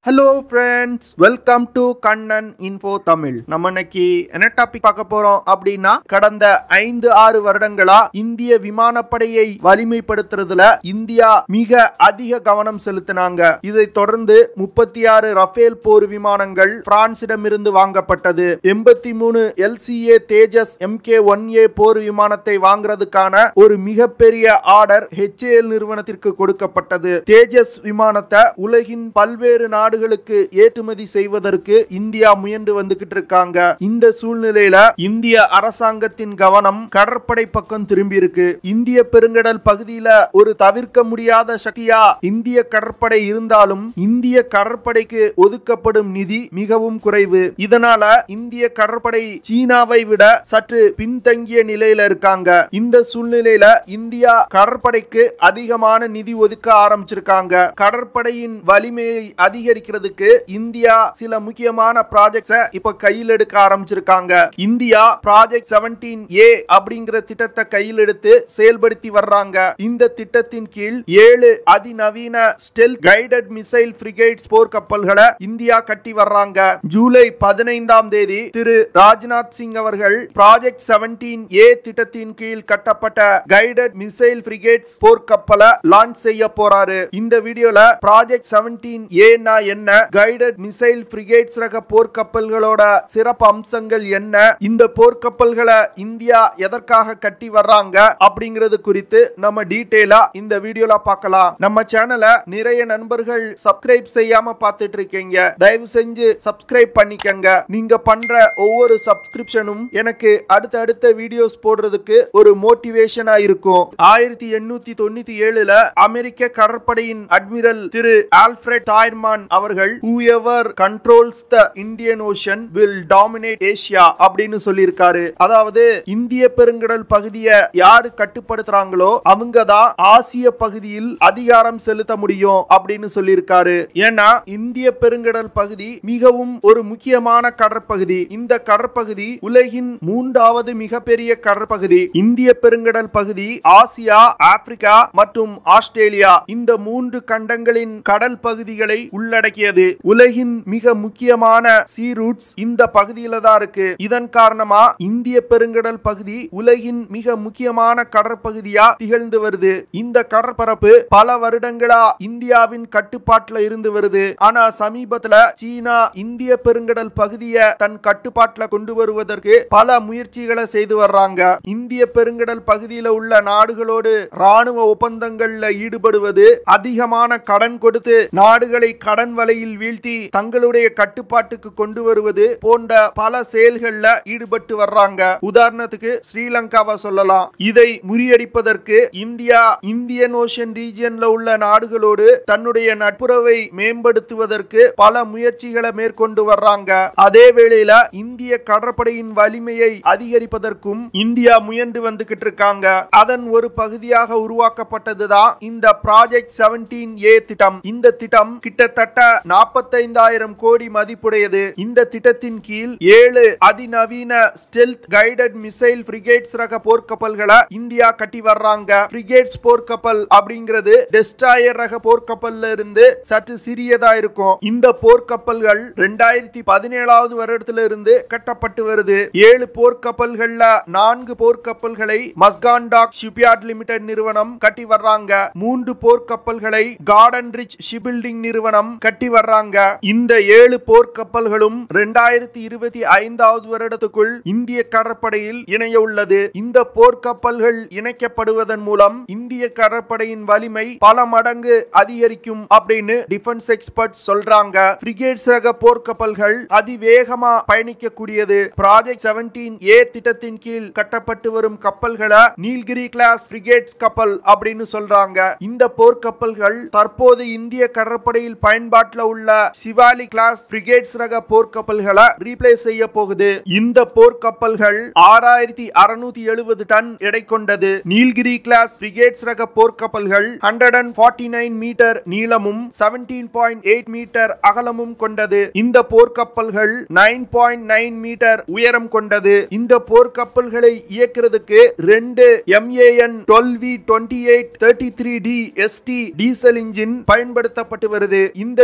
hello friends welcome to Kannan info Tamil நம்ம இன்னைக்கு என்ன டாபிக் பார்க்க போறோம் அப்படின்னா கடந்த ஐந்து ஆறு வருடங்களா இந்திய விமானப்படையை வலிமைப்படுத்துறதுல இந்தியா மிக அதிக கவனம் செலுத்தினாங்க இதை தொடர்ந்து முப்பத்தி ஆறு ரஃபேல் போர் விமானங்கள் பிரான்சிடமிருந்து வாங்கப்பட்டது எண்பத்தி மூணு LCA Tejas MK one A போர் விமானத்தை வாங்குறதுக்கான ஒரு மிகப்பெரிய ஆர்டர் ஹெச்ஏஎல் நிறுவனத்திற்கு கொடுக்கப்பட்டது தேஜஸ் விமானத்தை உலகின் பல்வேறு நாடுகளுக்கு ஏற்றுமதி செய்வதற்கு இந்தியா முயன்று வந்துகிட்டு இருக்காங்க இந்த சூழ்நிலையில இந்திய அரசாங்கத்தின் கவனம் கடற்படை பக்கம் திரும்பி இருக்கு இந்திய பெருங்கடல் பகுதியில ஒரு தவிர்க்க முடியாத சக்தியா இந்திய கடற்படை இருந்தாலும் இந்திய கடற்படைக்கு ஒதுக்கப்படும் நிதி மிகவும் குறைவு இதனால இந்திய கடற்படை சீனாவை விட சற்று பின்தங்கிய நிலையில இருக்காங்க இந்த சூழ்நிலையில இந்தியா கடற்படைக்கு அதிகமான நிதி ஒதுக்க ஆரம்பிச்சிருக்காங்க கடற்படையின் வலிமையை அதிகரிக்கிறதுக்கு இந்தியா சில முக்கியமான ப்ராஜெக்ட்ஸ இப்ப கையில் எடுக்க ஆரம்பிச்சிருக்காங்க இந்தியா ப்ராஜெக்ட் செவன்டீன் ஏ அப்படிங்கிற திட்டத்தை கையில் எடுத்து செயல்படுத்தி வர்றாங்க இந்த திட்டத்தின் கீழ் ஏழு அதிநவீன ஸ்டெல் கைடட் மிசைல் பிரிகேட்ஸ் போர் கப்பல்களை இந்தியா கட்டி வர்றாங்க ஜூலை பதினைந்தாம் தேதி திரு ராஜ்நாத் சிங் அவர்கள் ப்ராஜெக்ட் செவன்டீன் ஏ திட்டத்தின் கீழ் கட்டப்பட்ட கைடட் மிசைல் பிரிகேட்ஸ் போர் கப்பலை லான்ச் செய்ய போறாரு இந்த வீடியோல ப்ராஜெக்ட் செவன்டீன் ஏன்னா என்ன கைடட் மிசைல் பிரிகேட்ஸ் ரக போர்க்கப்பல்களோட சிறப்பு அம்சங்கள் என்ன இந்த போர்க்கப்பல்களை இந்தியா எதற்காக கட்டி வர்றாங்க அப்படிங்கிறது குறித்து நம்ம டீட்டெயிலா இந்த வீடியோல பார்க்கலாம் நம்ம சேனலை நிறைய நண்பர்கள் சப்ஸ்கிரைப் செய்யாம பார்த்துட்டு இருக்கீங்க தயவு செஞ்சு சப்ஸ்கிரைப் பண்ணிக்கங்க நீங்க பண்ற ஒவ்வொரு சப்ஸ்கிரிப்ஷனும் எனக்கு அடுத்த அடுத்த வீடியோஸ் போடுறதுக்கு ஒரு மோட்டிவேஷனா இருக்கும் ஆயிரத்தி எண்ணூத்தி தொண்ணூத்தி ஏழுல அமெரிக்க கடற்படையின் அட்மிரல் திரு ஆல்ஃபிரட் தாய்மான் அவர்கள் whoever controls the Indian Ocean will dominate Asia அப்படின்னு சொல்லியிருக்காரு அதாவது இந்திய பெருங்கடல் பகுதியை யாரு கட்டுப்படுத்துறாங்களோ அவங்க தான் ஆசிய பகுதியில் அதிகாரம் செலுத்த முடியும் அப்படின்னு சொல்லியிருக்காரு ஏன்னா இந்திய பெருங்கடல் பகுதி மிகவும் ஒரு முக்கியமான கடற்பகுதி இந்த கடற்பகுதி உலகின் மூன்றாவது மிகப்பெரிய கடற்பகுதி இந்திய பெருங்கடல் பகுதி ஆசியா ஆப்பிரிக்கா மற்றும் ஆஸ்திரேலியா இந்த மூன்று கண்டங்களின் கடல் பகுதிகளை உள்ளடக்கியது உலகின் மிக முக்கியமான சீ ரூட்ஸ் இந்த பகுதியில தான் இருக்கு இதன் காரணமா இந்திய பெருங்கடல் பகுதி உலகின் மிக முக்கியமான கடற்பகுதியா திகழ்ந்து வருது இந்த கடற்பரப்பு பல வருடங்களா இந்தியாவின் கட்டுப்பாட்டுல இருந்து வருது ஆனா சமீபத்துல சீனா இந்திய பெருங்கடல் பகுதியை தன் கட்டுப்பாட்டுல கொண்டு வருவதற்கு பல முயற்சிகளை செய்து வர்றாங்க இந்திய பெருங்கடல் பகுதியில உள்ள நாடுகளோடு ராணுவ ஒப்பந்தங்கள்ல ஈடுபடுவது அதிகமான கடன் கொடுத்து நாடுகளை கடன் வலையில் வீழ்த்தி தங்களுடைய கட்டுப்பாட்டுக்கு கொண்டு வருவது போன்ற பல செயல்கள்ல ஈடுபட்டு வர்றாங்க உதாரணத்துக்கு ஸ்ரீலங்காவை சொல்லலாம் இதை முறியடிப்பதற்கு இந்தியா இந்தியன் ஓஷன் ரீஜியன்ல உள்ள நாடுகளோடு தன்னுடைய நட்புறவை மேம்படுத்துவதற்கு பல முயற்சிகளை மேற்கொண்டு வர்றாங்க அதே வேளையில இந்திய கடற்படையின் வலிமையை அதிகரிப்பதற்கும் இந்தியா முயன்று வந்துகிட்டு இருக்காங்க அதன் ஒரு பகுதியாக உருவாக்கப்பட்டதுதான் இந்த ப்ராஜெக்ட் செவன்டீன் ஏ திட்டம் இந்த திட்டம் கிட்டத்தட்ட நாற்பத்தைந்தாயிரம் கோடி மதிப்புடையது இந்த திட்டத்தின் கீழ் ஏழு அதிநவீன ஸ்டெல்த் கைடட் மிசைல் பிரிகேட்ஸ் ரக போர்க்கப்பல்களை இந்தியா கட்டி வர்றாங்க பிரிகேட்ஸ் போர்க்கப்பல் அப்படிங்கிறது டெஸ்ட்ராயர் ரக போர்க்கப்பல்ல இருந்து சற்று சிறியதா இருக்கும் இந்த போர்க்கப்பல்கள் ரெண்டாயிரத்தி பதினேழாவது வருடத்துல இருந்து கட்டப்பட்டு வருது ஏழு போர்க்கப்பல்கள்ல நான்கு போர்க்கப்பல்களை மஸ்கான்டாக் ஷிப்யார்ட் லிமிடெட் நிறுவனம் கட்டி வர்றாங்க மூன்று போர்க்கப்பல்களை கார்டன் ரிச் ஷிபில்டிங் நிறுவனம் கட்டி வர்றாங்க இந்த ஏழு போர்க்கப்பல்களும் ரெண்டாயிரத்தி இருபத்தி ஐந்தாவது வருடத்துக்குள் இந்திய கடற்படையில் இணைய உள்ளது இந்த போர்க்கப்பல்கள் இணைக்கப்படுவதன் மூலம் இந்திய கடற்படையின் வலிமை பல மடங்கு அதிகரிக்கும் அப்படின்னு டிஃபென்ஸ் எக்ஸ்பர்ட் சொல்றாங்க பிரிகேட்ஸ் ரக போர்க்கப்பல்கள் அதிவேகமா பயணிக்கக்கூடியது ப்ராஜெக்ட் செவன்டீன் ஏ திட்டத்தின் கீழ் கட்டப்பட்டு வரும் கப்பல்களை நீல்கிரி கிளாஸ் பிரிகேட்ஸ் கப்பல் அப்படின்னு சொல்றாங்க இந்த போர்க்கப்பல்கள் தற்போது இந்திய கடற்படையில் பயன்பாட்டில் உள்ள சிவாலி கிளாஸ் பிரிகேட்ஸ் ரக போர்க்கப்பல்களை ரீப்ளேஸ் செய்ய போகுது இந்த போர்க்கப்பல்கள் ஆறாயிரத்தி அறுநூத்தி எழுபது டன் எடை கொண்டது நீல்கிரி கிளாஸ் பிரிகேட்ஸ் ரக போர்க்கப்பல்கள் hundred and forty nine metre நீளமும் செவன்டீன் பாயிண்ட் எயிட் மீட்டர் அகலமும் கொண்டது இந்த போர்க்கப்பல்கள் நைன் பாயிண்ட் நைன் மீட்டர் உயரம் கொண்டது இந்த போர்க்கப்பல்களை இயக்குறதுக்கு ரெண்டு MAN twelve V twenty eight thirty three D ST diesel engine பயன்படுத்தப்பட்டு வருது இந்த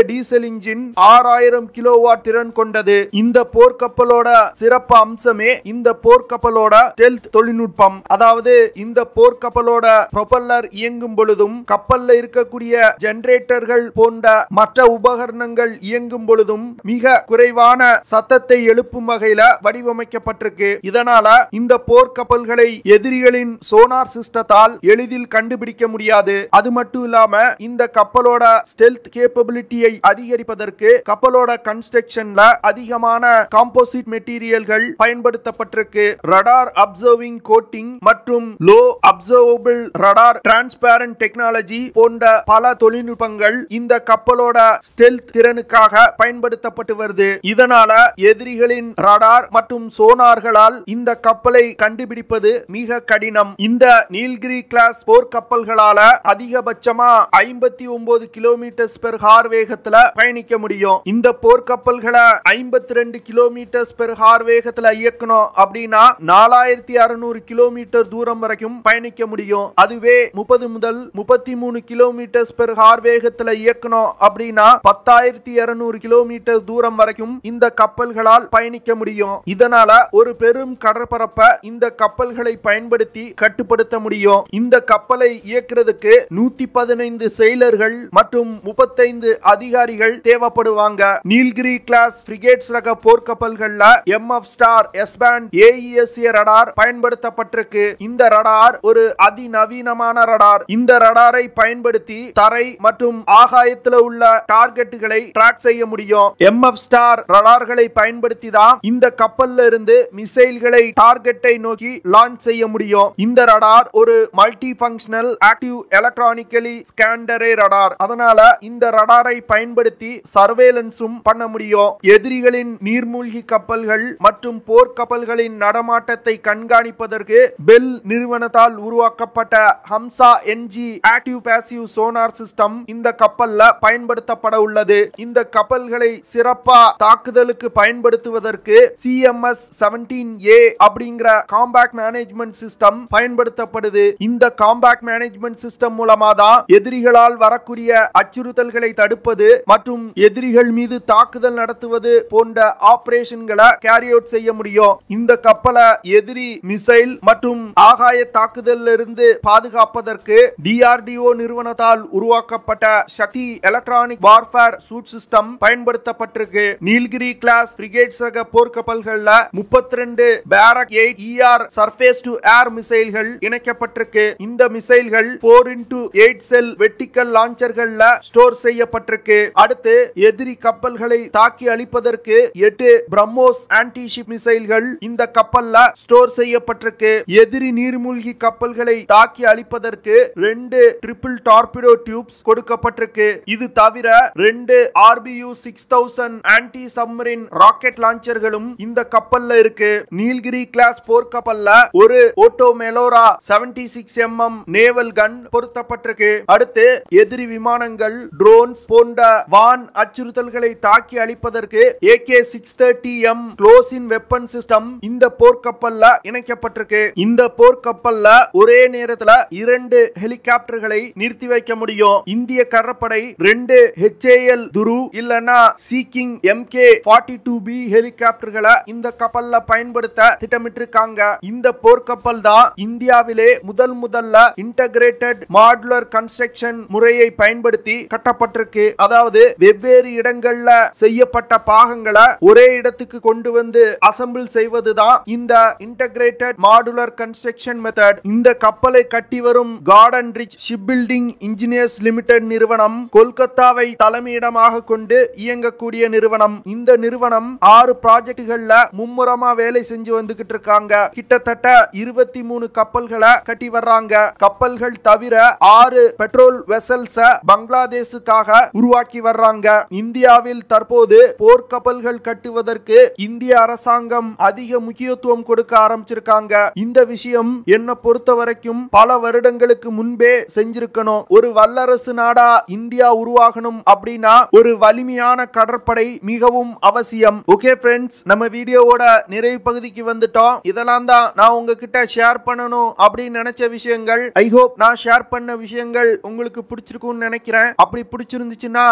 டீசல் இன்ஜின் ஆறாயிரம் கிலோவாட் திறன் கொண்டது இந்த போர்க்கப்பலோட சிறப்பு அம்சமே இந்த போர்க்கப்பலோட ஸ்டெல்த் தொழில்நுட்பம் அதாவது இந்த போர்க்கப்பலோட ப்ரொபல்லர் இயங்கும் பொழுதும் கப்பல்ல இருக்கக்கூடிய ஜெனரேட்டர்கள் போன்ற மற்ற உபகரணங்கள் இயங்கும் பொழுதும் மிக குறைவான சத்தத்தை எழுப்பும் வகையில வடிவமைக்கப்பட்டிருக்கு இதனால இந்த போர்க்கப்பல்களை எதிரிகளின் சோனார் சிஸ்டத்தால் எளிதில் கண்டுபிடிக்க முடியாது அது மட்டும் இல்லாம இந்த கப்பலோட ஸ்டெல்த் கேப்பபிலிட்டியை அதிகரிப்பதற்கு கப்பலோட கன்ஸ்ட்ரக்ஷன்ல அதிகமான காம்போசிட் மெட்டீரியல்கள் பயன்படுத்தப்பட்டிருக்கு ரடார் அப்சர்விங் கோட்டிங் மற்றும் low observable radar transparent technology போன்ற பல தொழில்நுட்பங்கள் இந்த கப்பலோட ஸ்டெல்த் திறனுக்காக பயன்படுத்தப்பட்டு வருது இதனால எதிரிகளின் ரடார் மற்றும் சோனார்களால் இந்த கப்பலை கண்டுபிடிப்பது மிக கடினம் இந்த நீல்கிரி கிளாஸ் போர் கப்பல்களால அதிகபட்சமா ஐம்பத்தி ஒன்பது கிலோமீட்டர்ஸ் பெர் ஹார் வேகத்துல பயணிக்க முடியும் இந்த போர்க்கப்பல்களை ஐம்பத்தி ரெண்டு கிலோமீட்டர்ஸ் பெர் ஹார் வேகத்துல இயக்கணும் அப்படின்னா நாலாயிரத்தி அறுநூறு கிலோமீட்டர் தூரம் வரைக்கும் பயணிக்க முடியும் அதுவே முப்பது முதல் முப்பத்தி மூணு கிலோமீட்டர்ஸ் பெர் ஹார் வேகத்துல இயக்கணும் அப்படின்னா பத்தாயிரத்தி இருநூறு கிலோமீட்டர் தூரம் வரைக்கும் இந்த கப்பல்களால் பயணிக்க முடியும் இதனால ஒரு பெரும் கடற்பரப்பை இந்த கப்பல்களை பயன்படுத்தி கட்டுப்படுத்த முடியும் இந்த கப்பலை இயக்குறதுக்கு நூத்தி பதினைந்து செயலர்கள் மற்றும் முப்பத்தைந்து அதிகாரிகள் தேவைப்படுவாங்க நீல்கிரி கிளாஸ் பிரிகேட்ஸ் ரக போர்க்கப்பல்கள்ல M F star S band AESA radar பயன்படுத்தப்பட்டிருக்கு இந்த ரடார் ஒரு அதிநவீனமான ரடார் இந்த ரடாரை பயன்படுத்தி தரை மற்றும் ஆகாயத்துல உள்ள டார்கெட்டுகளை ட்ராக் செய்ய முடியும் எம் எஃப் ஸ்டார் ரடார்களை பயன்படுத்தி தான் இந்த கப்பல்ல இருந்து மிசைல்களை டார்கெட்டை நோக்கி லான்ச் செய்ய முடியும் இந்த ரடார் ஒரு multi functional active electronically scanned array radar அதனால இந்த ரடாரை பயன்படுத்தி சர்வேலன்ஸும் பண்ண முடியும் எதிரிகளின் நீர்மூழ்கி கப்பல்கள் மற்றும் போர் கப்பல்களின் நடமாட்டத்தை கண்காணிப்பதற்கு பெல் நிறுவனத்தால் உருவாக்கப்பட்ட Humsa NG active passive sonar system இந்த கப்பல்ல பயன்படுத்தப்பட உள்ளது இந்த கப்பல்களை சிறப்பா தாக்குதலுக்கு பயன்படுத்துவதற்கு சிஎம்எஸ் செவன்டீன் ஏ அப்படிங்கிற காம்பேக்ட் மேனேஜ்மெண்ட் சிஸ்டம் பயன்படுத்தப்படுது இந்த காம்பேக்ட் மேனேஜ்மெண்ட் சிஸ்டம் மூலமா தான் எதிரிகளால் வரக்கூடிய அச்சுறுத்தல்களை தடுப்பது மற்றும் எதிரிகள் மீது தாக்குதல் நடத்துவது போன்ற ஆபரேஷன்களை கேரி அவுட் செய்ய முடியும் இந்த கப்பலை எதிரி மிசைல் மற்றும் ஆகாய தாக்குதல் இருந்து பாதுகாப்பதற்கு டிஆர்டிஓ நிறுவனத்தால் உருவாக்கப்பட்ட Shakti electronic warfare suite system பயன்படுத்தப்பட்டிருக்கு நீல்கிரி கிளாஸ் பிரிகேட்ஸ் ரக போர்க்கப்பல்கள்ல முப்பத்தி ரெண்டு Barak eight ER surface to air மிசைல்கள் இணைக்கப்பட்டிருக்கு இந்த மிசைல்கள் four into eight cell vertical லான்ச்சர்கள்ல ஸ்டோர் செய்யப்பட்டிருக்கு அடுத்து எதிரி கப்பல்களை தாக்கி அழிப்பதற்கு எட்டு பிரம்மோஸ் ஆன்டி ஷிப் மிசைல்கள் இந்த கப்பல்ல ஸ்டோர் செய்யப்பட்டிருக்கு எதிரி நீர்மூழ்கி கப்பல்களை தாக்கி அழிப்பதற்கு ரெண்டு ட்ரிபிள் டார்பிடோ டியூப்ஸ் கொடுக்கப்பட்டிருக்கு இது தவிர ரெண்டு RBU six thousand anti submarine rocket லான்ச்சர்களும் இந்த கப்பல்ல இருக்கு நீல்கிரி கிளாஸ் போர் கப்பல்ல ஒரு Oto Melara seventy six MM naval gun பொருத்தப்பட்டிருக்கு அடுத்து எதிரி விமானங்கள் ட்ரோன்ஸ் போன்ற வான் அச்சுறுத்தல்களை தாக்கி அழிப்பதற்கு AK six thirty M close in weapon system இந்த போர்க்கப்பல்ல இணைக்கப்பட்டிருக்கு இந்த போர்க்கப்பல்ல ஒரே நேரத்துல இரண்டு ஹெலிகாப்டர்களை நிறுத்தி வைக்க முடியும் இந்திய கடற்படை ரெண்டு ஹெச்ஏஎல் துரு இல்லனா Sea King MK forty two B ஹெலிகாப்டர்களை இந்த கப்பல்ல பயன்படுத்த திட்டமிட்டிருக்காங்க இந்த போர்க்கப்பல் தான் இந்தியாவிலே முதல் முதல்ல இன்டகிரேட்டட் மாடுலர் கன்ஸ்ட்ரக்ஷன் முறையை பயன்படுத்தி கட்டப்பட்டிருக்கு அதாவது வெவ்வேறு இடங்கள்ல செய்யப்பட்ட பாகங்களை ஒரே இடத்துக்கு கொண்டு வந்து அசம்பிள் செய்வதுதான் இந்த இன்டகிரேட்டட் மாடுலர் கன்ஸ்ட்ரக்ஷன் மெத்தட் இந்த கப்பலை கட்டி வரும் Garden Reach shipbuilding engineers limited நிறுவனம் கொல்கத்தாவை தலைமையிடமாக கொண்டு இயங்கக்கூடிய நிறுவனம் இந்த நிறுவனம் ஆறு ப்ராஜெக்டுகள்ல மும்முரமா வேலை செஞ்சு வந்துகிட்டு இருக்காங்க கிட்டத்தட்ட இருபத்தி மூணு கப்பல்களை கட்டி வர்றாங்க கப்பல்கள் தவிர ஆறு பெட்ரோல் வெசல்ஸ பங்களாதேஷுக்காக உருவாக்கி வர்றாங்க இந்தியாவில் தற்போது போர்க்கப்பல்கள் கட்டுவதற்கு இந்திய அரசாங்கம் அதிக முக்கியத்துவம் கொடுக்க ஆரம்பிச்சிருக்காங்க இந்த விஷயம் என்ன பொறுத்த வரைக்கும் பல வருடங்களுக்கு முன்பே செஞ்சிருக்கணும் ஒரு வல்லரசு நாடா இந்தியா உருவாகணும் அப்படின்னா ஒரு வலிமையான கடற்படை மிகவும் அவசியம் ஓகே ஃப்ரெண்ட்ஸ் நம்ம வீடியோவோட நிறைவு பகுதிக்கு வந்துட்டோம் இதெல்லாம் தான் நான் உங்ககிட்ட ஷேர் பண்ணணும் அப்படின்னு நினைச்ச விஷயங்கள் ஐ ஹோப் நான் ஷேர் பண்ண விஷயங்கள் உங்களுக்கு பிடிச்சிருக்கும்னு நினைக்கிறேன் அப்படி பிடிச்சிருந்துச்சுன்னா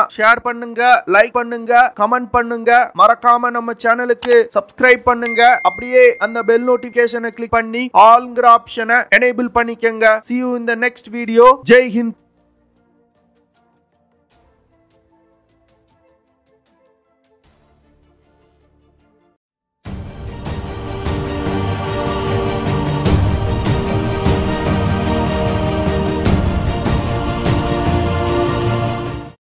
ஷேர் பண்ணுங்க லைக் பண்ணுங்க கமெண்ட் பண்ணுங்க மறக்காம நம்ம சேனலுக்கு சப்ஸ்கிரைப் பண்ணுங்க அப்படியே அந்த பெல் நோட்டிபிகேஷனை கிளிக் பண்ணி ஆல்ங்கிற ஆப்ஷனை எனேபிள் பண்ணிக்கங்க see you in the next video Jai Hind